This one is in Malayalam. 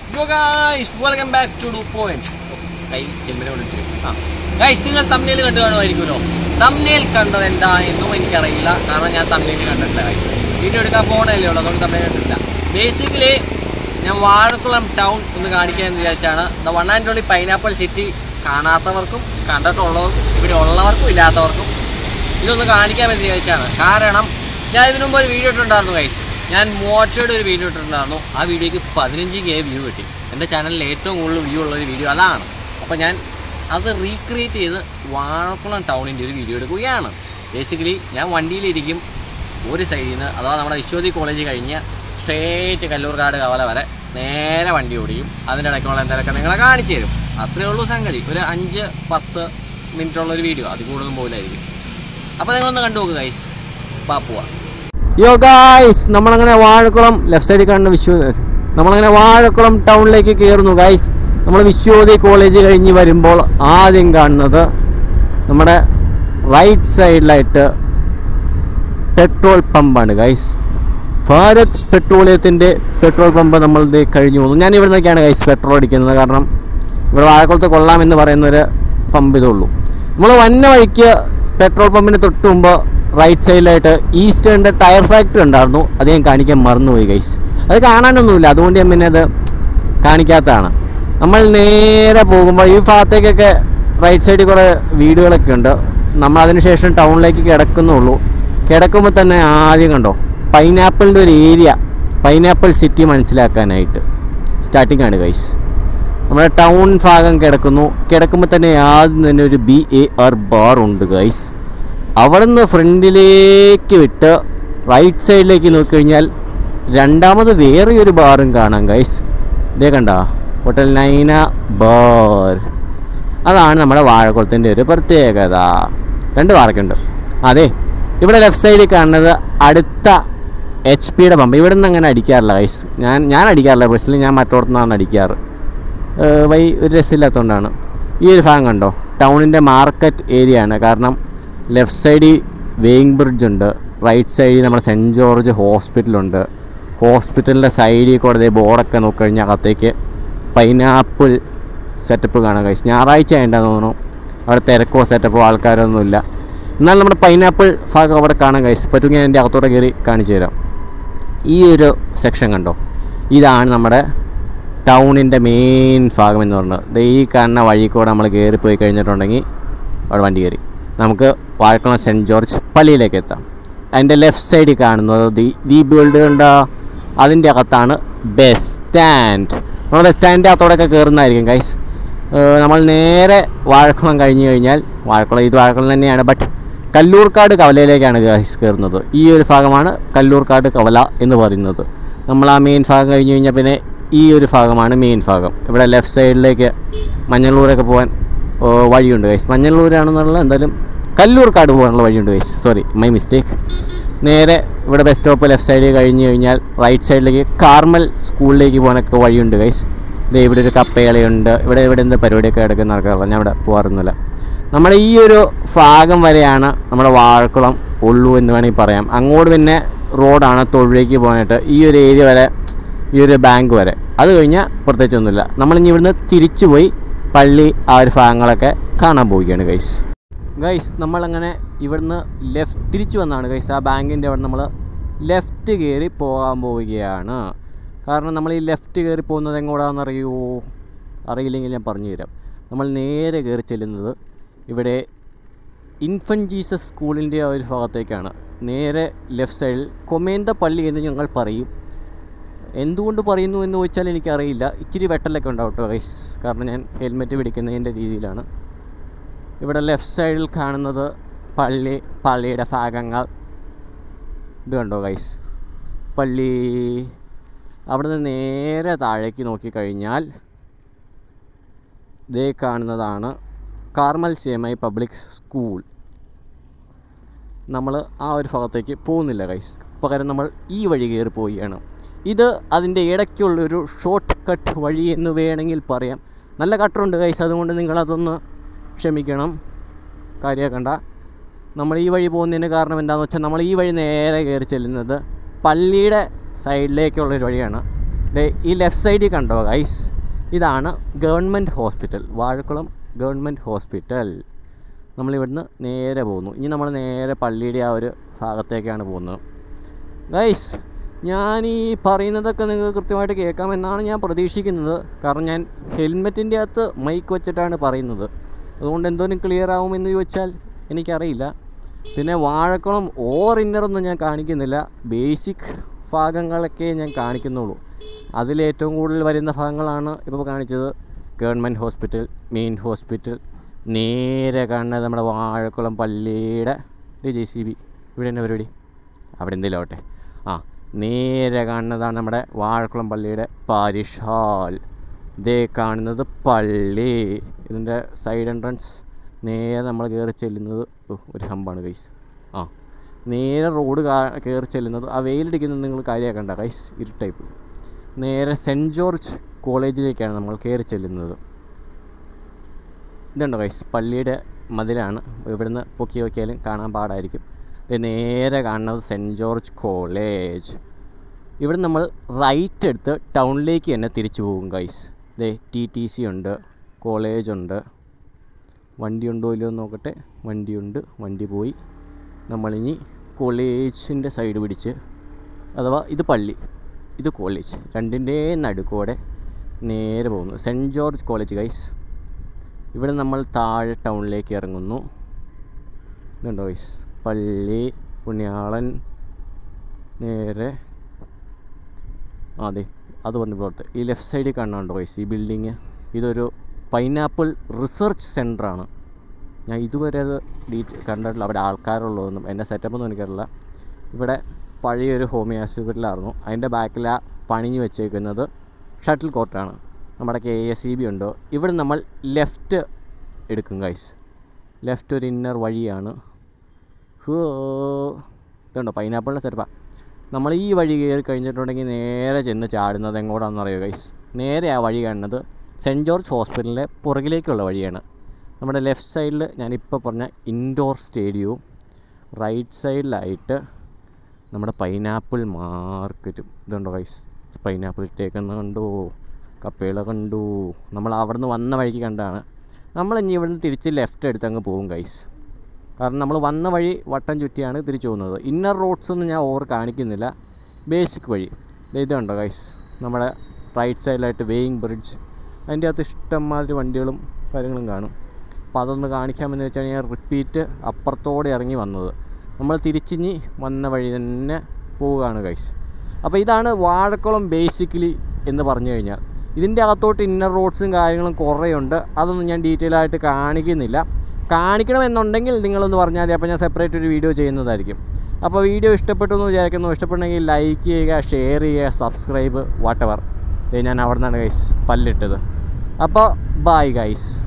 യോ guys welcome back to do point കൈ ഹെൽമെറ്റ് വിളിച്ചു ആ ഗൈസ് നിങ്ങൾ തമ്മിൽ കണ്ടു കാണുമായിരിക്കുമല്ലോ തമ്മിൽ കണ്ടത് എന്താണെന്നും എനിക്കറിയില്ല കാരണം ഞാൻ തമ്മിൽ കണ്ടിട്ടില്ല ഗൈസ് വീഡിയോ എടുക്കാൻ പോകണല്ലേ ഉള്ളൂ അതുകൊണ്ട് തമ്മിൽ കണ്ടിട്ടില്ല ബേസിക്കലി ഞാൻ വാഴക്കുളം ടൗൺ ഒന്ന് കാണിക്കാൻ എന്ന് വിചാരിച്ചാണ് the one and only pineapple city കാണാത്തവർക്കും കണ്ടിട്ടുള്ളവർക്കും ഇവിടെ ഉള്ളവർക്കും ഇല്ലാത്തവർക്കും ഇതൊന്ന് കാണിക്കാമെന്ന് വിചാരിച്ചാണ് കാരണം ഞാൻ ഇതിനു മുമ്പ് ഒരു വീഡിയോ ഇട്ടിട്ടുണ്ടായിരുന്നു ഗൈസ് ഞാൻ മോച്ചയുടെ ഒരു വീഡിയോ ഇട്ടിട്ടുണ്ടായിരുന്നു ആ വീഡിയോക്ക് പതിനഞ്ച് കെ വ്യൂ കിട്ടി എൻ്റെ ചാനലിൽ ഏറ്റവും കൂടുതൽ വ്യൂ ഉള്ള ഒരു വീഡിയോ അതാണ് അപ്പോൾ ഞാൻ അത് റീക്രിയേറ്റ് ചെയ്ത് വാഴക്കുളം ടൗണിൻ്റെ ഒരു വീഡിയോ എടുക്കുകയാണ് ബേസിക്കലി ഞാൻ വണ്ടിയിലിരിക്കും ഒരു സൈഡിൽ നിന്ന് അഥവാ നമ്മുടെ വിശ്വതി കോളേജ് കഴിഞ്ഞ് സ്ട്രേറ്റ് കല്ലൂർക്കാട് കവല വരെ നേരെ വണ്ടി ഓടിക്കും അതിൻ്റെ ഇടയ്ക്കുള്ള എന്തെങ്കിലുമൊക്കെ നിങ്ങളെ കാണിച്ചു തരും അത്രേ ഉള്ളൂ സംഗതി ഒരു അഞ്ച് പത്ത് മിനിറ്റ് ഉള്ള ഒരു വീഡിയോ അത് കൂടുതലും പോലായിരിക്കും അപ്പോൾ നിങ്ങളൊന്ന് കണ്ടു നോക്കുക ഗൈസ് ബാ പോവാ യോ ഗൈസ് നമ്മളങ്ങനെ വാഴക്കുളം ലെഫ്റ്റ് സൈഡിൽ കാണുന്ന വിശ്വ നമ്മളങ്ങനെ വാഴക്കുളം ടൗണിലേക്ക് കയറുന്നു ഗൈസ് നമ്മൾ വിശ്വോദി കോളേജ് കഴിഞ്ഞ് വരുമ്പോൾ ആദ്യം കാണുന്നത് നമ്മുടെ റൈറ്റ് സൈഡിലായിട്ട് പെട്രോൾ പമ്പാണ് ഗൈസ് ഭാരത് പെട്രോളിയത്തിൻ്റെ പെട്രോൾ പമ്പ് നമ്മൾ ദേ കഴിഞ്ഞു പോകുന്നു ഞാൻ ഇവിടെ നിന്നൊക്കെയാണ് ഗൈസ് പെട്രോൾ അടിക്കുന്നത് കാരണം ഇവിടെ വാഴക്കുളത്ത് കൊള്ളാമെന്ന് പറയുന്ന ഒരു പമ്പ് ഇതുള്ളൂ നമ്മൾ വന്ന വഴിക്ക് പെട്രോൾ പമ്പിന് തൊട്ട് മുമ്പ് റൈറ്റ് സൈഡിലായിട്ട് ഈസ്റ്റേണിൻ്റെ ടയർ ഫാക്ടറി ഉണ്ടായിരുന്നു അത് ഞാൻ കാണിക്കാൻ മറന്നുപോയി ഗൈസ് അത് കാണാനൊന്നുമില്ല അതുകൊണ്ട് ഞാൻ പിന്നെ അത് കാണിക്കാത്തതാണ് നമ്മൾ നേരെ പോകുമ്പോൾ ഈ ഭാഗത്തേക്കൊക്കെ റൈറ്റ് സൈഡിൽ കുറേ വീടുകളൊക്കെ ഉണ്ട് നമ്മൾ അതിന് ശേഷം ടൗണിലേക്ക് കിടക്കുന്നുള്ളൂ കിടക്കുമ്പോൾ തന്നെ ആദ്യം കണ്ടോ പൈനാപ്പിളിൻ്റെ ഒരു ഏരിയ പൈനാപ്പിൾ സിറ്റി മനസ്സിലാക്കാനായിട്ട് സ്റ്റാർട്ടിംഗ് ആണ് ഗൈസ് നമ്മുടെ ടൗൺ ഭാഗം കിടക്കുന്നു കിടക്കുമ്പോൾ തന്നെ ആദ്യം തന്നെ ഒരു ബി എ ആർ ബാർ ഉണ്ട് ഗൈസ് അവിടെ നിന്ന് ഫ്രണ്ടിലേക്ക് വിട്ട് റൈറ്റ് സൈഡിലേക്ക് നോക്കിക്കഴിഞ്ഞാൽ രണ്ടാമത് വേറെ ഒരു ബാറും കാണാം ഗൈസ് ഇതേ കണ്ട ഹോട്ടൽ നൈന ബാർ അതാണ് നമ്മുടെ വാഴക്കുളത്തിൻ്റെ ഒരു പ്രത്യേകത രണ്ട് ബാറൊക്കെ ഉണ്ട് അതെ ഇവിടെ ലെഫ്റ്റ് സൈഡിൽ കാണുന്നത് അടുത്ത എച്ച് പിയുടെ പമ്പ് ഇവിടെ നിന്ന് അങ്ങനെ അടിക്കാറില്ല ഗൈസ് ഞാൻ ഞാൻ അടിക്കാറില്ല പേഴ്സണലി ഞാൻ മറ്റോടത്തു നിന്നാണ് അടിക്കാറ് ഏഹ് വൈ ഒരു രസമില്ലാത്തതുകൊണ്ടാണ് ഈ ഒരു ഭാഗം കണ്ടോ ടൗണിൻ്റെ മാർക്കറ്റ് ഏരിയ ആണ് കാരണം ലെഫ്റ്റ് സൈഡിൽ വെയിങ് ബ്രിഡ്ജ് ഉണ്ട് റൈറ്റ് സൈഡിൽ നമ്മുടെ സെൻറ്റ് ജോർജ് ഹോസ്പിറ്റലുണ്ട് ഹോസ്പിറ്റലിൻ്റെ സൈഡിൽ കൂടെ ദേ ബോർഡൊക്കെ നോക്കിക്കഴിഞ്ഞാൽ അകത്തേക്ക് പൈനാപ്പിൾ സെറ്റപ്പ് കാണാം കഴിച്ച് ഞായറാഴ്ച ആയിട്ടുണ്ടെന്ന് തോന്നുന്നു അവിടെ തിരക്കോ സെറ്റപ്പോ ആൾക്കാരൊന്നുമില്ല എന്നാൽ നമ്മുടെ പൈനാപ്പിൾ ഭാഗം അവിടെ കാണാൻ കഴിച്ച് പറ്റുമെങ്കിൽ ഞാൻ എൻ്റെ അകത്തോടെ കയറി കാണിച്ചു തരാം ഈ ഒരു സെക്ഷൻ കണ്ടോ ഇതാണ് നമ്മുടെ ടൗണിൻ്റെ മെയിൻ ഭാഗം എന്ന് പറയുന്നത് ദേ ഈ കാണുന്ന വഴി കൂടെ നമ്മൾ കയറി പോയി കഴിഞ്ഞിട്ടുണ്ടെങ്കിൽ അവിടെ വണ്ടി കയറി നമുക്ക് വാഴക്കുളം സെൻറ്റ് ജോർജ് പള്ളിയിലേക്ക് എത്താം അതിൻ്റെ ലെഫ്റ്റ് സൈഡിൽ കാണുന്നത് ദി ദി ബിൽഡ് കണ്ടോ അതിൻ്റെ അകത്താണ് ബസ് സ്റ്റാൻഡ് നമ്മൾ ബസ് സ്റ്റാൻഡിൻ്റെ അകത്തോടെയൊക്കെ കയറുന്നതായിരിക്കും ഗൈസ് നമ്മൾ നേരെ വാഴക്കുളം കഴിഞ്ഞ് കഴിഞ്ഞാൽ വാഴക്കുളം ഇത് വാഴക്കുളം തന്നെയാണ് ബട്ട് കല്ലൂർക്കാട് കവലയിലേക്കാണ് ഗൈസ് കയറുന്നത് ഈ ഒരു ഭാഗമാണ് കല്ലൂർക്കാട് കവല എന്ന് പറയുന്നത് നമ്മൾ ആ മെയിൻ ഭാഗം കഴിഞ്ഞ് കഴിഞ്ഞാൽ പിന്നെ ഈ ഒരു ഭാഗമാണ് മെയിൻ ഭാഗം ഇവിടെ ലെഫ്റ്റ് സൈഡിലേക്ക് മഞ്ഞളൂരൊക്കെ പോകാൻ ഓ, വഴിയുണ്ട് ഗൈസ് മഞ്ഞളൂരാണെന്നുള്ള എന്തായാലും കല്ലൂർക്കാട് പോകാനുള്ള വഴിയുണ്ട് ഗൈസ് സോറി മൈ മിസ്റ്റേക്ക് നേരെ ഇവിടെ ബസ് സ്റ്റോപ്പ് ലെഫ്റ്റ് സൈഡിൽ കഴിഞ്ഞ് കഴിഞ്ഞാൽ റൈറ്റ് സൈഡിലേക്ക് കാർമൽ സ്കൂളിലേക്ക് പോകാനൊക്കെ വഴിയുണ്ട് ഗൈസ് ദേ ഇവിടെ ഒരു കപ്പേളയുണ്ട് ഇവിടെ ഇവിടെ എന്ത് പരിപാടിയൊക്കെ എടുക്കുന്ന ആൾക്കാരല്ല ഞാൻ ഇവിടെ പോകാറൊന്നുമില്ല നമ്മുടെ ഈ ഒരു ഭാഗം വരെയാണ് നമ്മുടെ വാഴക്കുളം ഉള്ളൂ എന്ന് വേണമെങ്കിൽ പറയാം അങ്ങോട്ട് പിന്നെ റോഡാണ് തൊഴിലേക്ക് പോകാനായിട്ട് ഈ ഒരു ഏരിയ വരെ ഈ ഒരു ബാങ്ക് വരെ അത് കഴിഞ്ഞാൽ പ്രത്യേകിച്ചൊന്നുമില്ല നമ്മളിനി ഇവിടുന്ന് തിരിച്ചു പോയി പള്ളി ആ ഒരു ഭാഗങ്ങളൊക്കെ കാണാൻ പോവുകയാണ് ഗൈസ് ഗൈസ് നമ്മളങ്ങനെ ഇവിടുന്ന് ലെഫ്റ്റ് തിരിച്ചു വന്നാണ് ഗൈസ് ആ ബാങ്കിൻ്റെ അവിടെ നമ്മൾ ലെഫ്റ്റ് കയറി പോകാൻ പോവുകയാണ് കാരണം നമ്മൾ ഈ ലെഫ്റ്റ് കയറി പോകുന്നത് എങ്ങോട്ടാണെന്ന് അറിയുമോ അറിയില്ലെങ്കിൽ ഞാൻ പറഞ്ഞു തരാം നമ്മൾ നേരെ കയറി ചെല്ലുന്നത് ഇവിടെ ഇൻഫൻ ജീസസ് സ്കൂളിൻ്റെ ആ ഒരു ഭാഗത്തേക്കാണ് നേരെ ലെഫ്റ്റ് സൈഡിൽ കൊമേന്ത പള്ളി എന്ന് ഞങ്ങൾ പറയും എന്തുകൊണ്ട് പറയുന്നു എന്ന് ചോദിച്ചാൽ എനിക്കറിയില്ല ഇച്ചിരി വെട്ടലൊക്കെ ഉണ്ടാവും കേട്ടോ ഗൈസ് കാരണം ഞാൻ ഹെൽമെറ്റ് പിടിക്കുന്നതിൻ്റെ രീതിയിലാണ് ഇവിടെ ലെഫ്റ്റ് സൈഡിൽ കാണുന്നത് പള്ളി പള്ളിയുടെ ഭാഗങ്ങൾ ഇത് കണ്ടോ ഗൈസ് പള്ളി അവിടെ നിന്ന് നേരെ താഴേക്ക് നോക്കിക്കഴിഞ്ഞാൽ ദേ കാണുന്നതാണ് കാർമൽ സേമൈ പബ്ലിക് സ്കൂൾ നമ്മൾ ആ ഒരു ഭാഗത്തേക്ക് പോകുന്നില്ല ഗൈസ് പകരം നമ്മൾ ഈ വഴി കയറി പോവുകയാണ് ഇത് അതിൻ്റെ ഇടയ്ക്കുള്ളൊരു ഷോർട്ട് കട്ട് വഴി എന്ന് വേണമെങ്കിൽ പറയാം നല്ല കട്ടറുണ്ട് ഗൈസ് അതുകൊണ്ട് നിങ്ങളതൊന്ന് ക്ഷമിക്കണം കാര്യമാക്കണ്ട നമ്മൾ ഈ വഴി പോകുന്നതിന് കാരണം എന്താണെന്ന് വെച്ചാൽ നമ്മൾ ഈ വഴി നേരെ കയറി ചെല്ലുന്നത് പള്ളിയുടെ സൈഡിലേക്കുള്ളൊരു വഴിയാണ് ദേ ഈ ലെഫ്റ്റ് സൈഡിൽ കണ്ടോ ഗൈസ് ഇതാണ് government hospital Vazhakulam government hospital നമ്മളിവിടുന്ന് നേരെ പോകുന്നു ഇനി നമ്മൾ നേരെ പള്ളിയുടെ ആ ഒരു ഭാഗത്തേക്കാണ് പോകുന്നത് ഗൈസ് ഞാൻ ഈ പറയുന്നതൊക്കെ നിങ്ങൾക്ക് കൃത്യമായിട്ട് കേൾക്കാമെന്നാണ് ഞാൻ പ്രതീക്ഷിക്കുന്നത് കാരണം ഞാൻ ഹെൽമെറ്റിൻ്റെ അകത്ത് മൈക്ക് വെച്ചിട്ടാണ് പറയുന്നത് അതുകൊണ്ട് എന്തോരം ക്ലിയർ ആവുമെന്ന് ചോദിച്ചാൽ എനിക്കറിയില്ല പിന്നെ വാഴക്കുളം ഓവർ ഇന്നറൊന്നും ഞാൻ കാണിക്കുന്നില്ല ബേസിക് ഭാഗങ്ങളൊക്കെ ഞാൻ കാണിക്കുന്നുള്ളൂ അതിലേറ്റവും കൂടുതൽ വരുന്ന ഭാഗങ്ങളാണ് ഇപ്പോൾ കാണിച്ചത് ഗവൺമെൻറ് ഹോസ്പിറ്റൽ മെയിൻ ഹോസ്പിറ്റൽ നേരെ കാണുന്നത് നമ്മുടെ വാഴക്കുളം പള്ളിയുടെ ജെ സി ബി ഇവിടെ തന്നെ പരിപാടി അവിടെ എന്തെങ്കിലും ആവട്ടെ ആ നേരെ കാണുന്നതാണ് നമ്മുടെ വാഴക്കുളം പള്ളിയുടെ പാരിഷ് ഹാൾ ഇതേ കാണുന്നത് പള്ളി ഇതിൻ്റെ സൈഡ് എൻട്രൻസ് നേരെ നമ്മൾ കയറി ചെല്ലുന്നത് ഓ, ഒരു ഹമ്പാണ് ഗൈസ് ആ നേരെ റോഡ് കയറി ചെല്ലുന്നത് ആ വെയിലടിക്കുന്നത് നിങ്ങൾ കാര്യമാക്കണ്ട ഗൈസ് ഇരുട്ടൈപ്പ് നേരെ സെൻറ്റ് ജോർജ് കോളേജിലേക്കാണ് നമ്മൾ കയറി ചെല്ലുന്നത് ഇതുണ്ടോ ഗൈസ് പള്ളിയുടെ മതിലാണ് ഇവിടുന്ന് പൊക്കി നോക്കിയാലും കാണാൻ പാടായിരിക്കും ഇത് നേരെ കാണുന്നത് സെൻറ്റ് ജോർജ് കോളേജ് ഇവിടെ നമ്മൾ റൈറ്റ് എടുത്ത് ടൗണിലേക്ക് തന്നെ തിരിച്ചു പോകും ഗൈസ് ദേ ടി ടി സി ഉണ്ട് കോളേജ് ഉണ്ട് വണ്ടി ഉണ്ടോ ഇല്ലയോ എന്ന് നോക്കട്ടെ വണ്ടിയുണ്ട് വണ്ടി പോയി നമ്മളിനി കോളേജിൻ്റെ സൈഡ് പിടിച്ച് അഥവാ ഇത് പള്ളി ഇത് കോളേജ് രണ്ടിൻ്റെ നടുക്കോടെ നേരെ പോകുന്നു സെൻറ്റ് ജോർജ് കോളേജ് ഗൈസ് ഇവിടെ നമ്മൾ താഴെ ടൗണിലേക്ക് ഇറങ്ങുന്നു ഇതുണ്ടോ ഗൈസ് പള്ളി പുണ്യാളൻ നേരെ ആ അതെ അത് വന്ന് പുറത്ത് ഈ ലെഫ്റ്റ് സൈഡിൽ കാണുന്നുണ്ടോ ഗൈസ് ഈ ബിൽഡിങ് ഇതൊരു പൈനാപ്പിൾ റിസർച്ച് സെൻ്ററാണ് ഞാൻ ഇതുവരെ അത് ഡീറ്റ് കണ്ടിട്ടില്ല അവിടെ ആൾക്കാരുള്ളതൊന്നും എൻ്റെ സെറ്റപ്പൊന്നും എനിക്കറിയില്ല ഇവിടെ പഴയൊരു ഹോമിയോ ഹോസ്പിറ്റലായിരുന്നു അതിൻ്റെ ബാക്കിൽ ആ പണിഞ്ഞു വെച്ചേക്കുന്നത് ഷട്ടിൽ കോർട്ടാണ് നമ്മുടെ കെ എസ് ഇ ബി ഉണ്ട് ഇവിടെ നമ്മൾ ലെഫ്റ്റ് എടുക്കും ഗൈസ് ലെഫ്റ്റ് ഒരു ഇന്നർ വഴിയാണ് ഹോ ഇതുണ്ടോ പൈനാപ്പിളിൻ്റെ സെറ്റപ്പാ നമ്മൾ ഈ വഴി കയറി കഴിഞ്ഞിട്ടുണ്ടെങ്കിൽ നേരെ ചെന്ന് ചാടുന്നത് എങ്ങോട്ടാണെന്ന് അറിയോ ഗൈസ് നേരെ ആ വഴി കാണുന്നത് സെൻറ്റ് ജോർജ് ഹോസ്പിറ്റലിൻ്റെ പുറകിലേക്കുള്ള വഴിയാണ് നമ്മുടെ ലെഫ്റ്റ് സൈഡിൽ ഞാനിപ്പോൾ പറഞ്ഞ ഇൻഡോർ സ്റ്റേഡിയവും റൈറ്റ് സൈഡിലായിട്ട് നമ്മുടെ പൈനാപ്പിൾ മാർക്കറ്റും ഇതുണ്ടോ ഗൈസ് പൈനാപ്പിൾ ഇട്ടേക്കുന്ന കണ്ടു കപ്പേള കണ്ടു നമ്മൾ അവിടെ നിന്ന് വന്ന വഴിക്ക് കണ്ടാണ് നമ്മൾ ഇനി ഇവിടുന്ന് തിരിച്ച് ലെഫ്റ്റ് എടുത്ത് അങ്ങ് പോകും ഗൈസ് കാരണം നമ്മൾ വന്ന വഴി വട്ടം ചുറ്റിയാണ് തിരിച്ചു പോകുന്നത് ഇന്നർ റോഡ്സ് ഒന്നും ഞാൻ ഓവർ കാണിക്കുന്നില്ല ബേസിക് വഴി ദേ ഇത് കണ്ടോ ഗൈസ് നമ്മുടെ റൈറ്റ് സൈഡിലായിട്ട് വേയിങ് ബ്രിഡ്ജ് അതിൻ്റെ അകത്ത് ഇഷ്ടംമാതിരി വണ്ടികളും കാര്യങ്ങളും കാണും അപ്പോൾ അതൊന്ന് കാണിക്കാമെന്ന് വെച്ചാൽ ഞാൻ റിപ്പീറ്റ് അപ്പുറത്തോടെ ഇറങ്ങി വന്നത് നമ്മൾ തിരിച്ചിഞ്ഞ് വന്ന വഴി തന്നെ പോവുകയാണ് ഗൈസ് അപ്പോൾ ഇതാണ് വാഴക്കുളം ബേസിക്കലി എന്ന് പറഞ്ഞു കഴിഞ്ഞാൽ ഇതിൻ്റെ അകത്തോട്ട് ഇന്നർ റോഡ്സും കാര്യങ്ങളും കുറേ ഉണ്ട് അതൊന്നും ഞാൻ ഡീറ്റെയിൽ ആയിട്ട് കാണിക്കുന്നില്ല കാണിക്കണമെന്നുണ്ടെങ്കിൽ നിങ്ങളൊന്ന് പറഞ്ഞാൽ മതി അപ്പോൾ ഞാൻ സെപ്പറേറ്റ് ഒരു വീഡിയോ ചെയ്യുന്നതായിരിക്കും അപ്പോൾ വീഡിയോ ഇഷ്ടപ്പെട്ടു എന്ന് വിചാരിക്കുന്നു ഇഷ്ടപ്പെട്ടെങ്കിൽ ലൈക്ക് ചെയ്യുക ഷെയർ ചെയ്യുക സബ്സ്ക്രൈബ് വാട്ടവർ ഞാൻ അവിടെ നിന്നാണ് ഗൈസ് പല്ലിട്ടത് അപ്പോൾ ബായ് ഗൈസ്